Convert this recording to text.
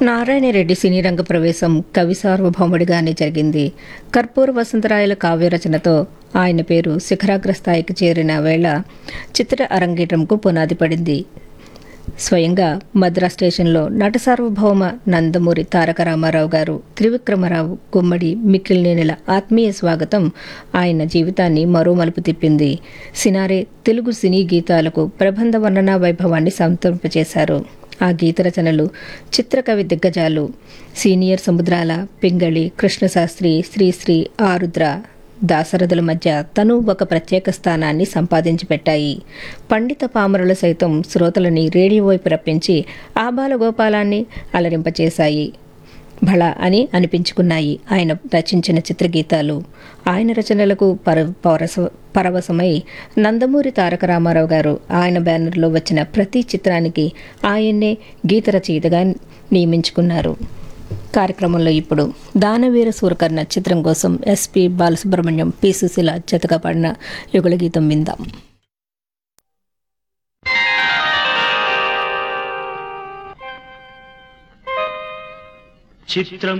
నారాయణరెడ్డి సినీ రంగ ప్రవేశం కవి సార్వభౌముడిగానే జరిగింది కర్పూర వసంతరాయల కావ్య రచనతో ఆయన పేరు శిఖరాగ్ర స్థాయికి చేరిన వేళ చిత్ర అరంగేట్రంకు పునాది పడింది స్వయంగా మద్రాస్ స్టేషన్లో నట సార్వభౌమ నందమూరి తారక రామారావు గారు త్రివిక్రమరావు గుమ్మడి మిక్కిలినేనిల ఆత్మీయ స్వాగతం ఆయన జీవితాన్ని మరో మలుపు తిప్పింది సినారే తెలుగు సినీ గీతాలకు ప్రబంధ వర్ణనా వైభవాన్ని సంతరింపచేశారు ఆ గీత రచనలు చిత్రకవి దిగ్గజాలు సీనియర్ సముద్రాల పింగళి కృష్ణశాస్త్రి శ్రీశ్రీ ఆరుద్ర దాసరథుల మధ్య తను ఒక ప్రత్యేక స్థానాన్ని సంపాదించి పెట్టాయి పండిత పామరులు సైతం శ్రోతలని రేడియో వైపు రప్పించి ఆబాల గోపాలాన్ని అలరింపచేశాయి భళ అని అనిపించుకున్నాయి ఆయన రచించిన చిత్రగీతాలు ఆయన రచనలకు పర పరస పరవశమై నందమూరి తారక రామారావు గారు ఆయన బ్యానర్లో వచ్చిన ప్రతి చిత్రానికి ఆయన్నే గీత రచయితగా నియమించుకున్నారు కార్యక్రమంలో ఇప్పుడు దానవీర సూరకర్ణ చిత్రం కోసం ఎస్పి బాలసుబ్రహ్మణ్యం పి సుశీల జతగా పాడిన యుగళ గీతం విందాం చిత్రం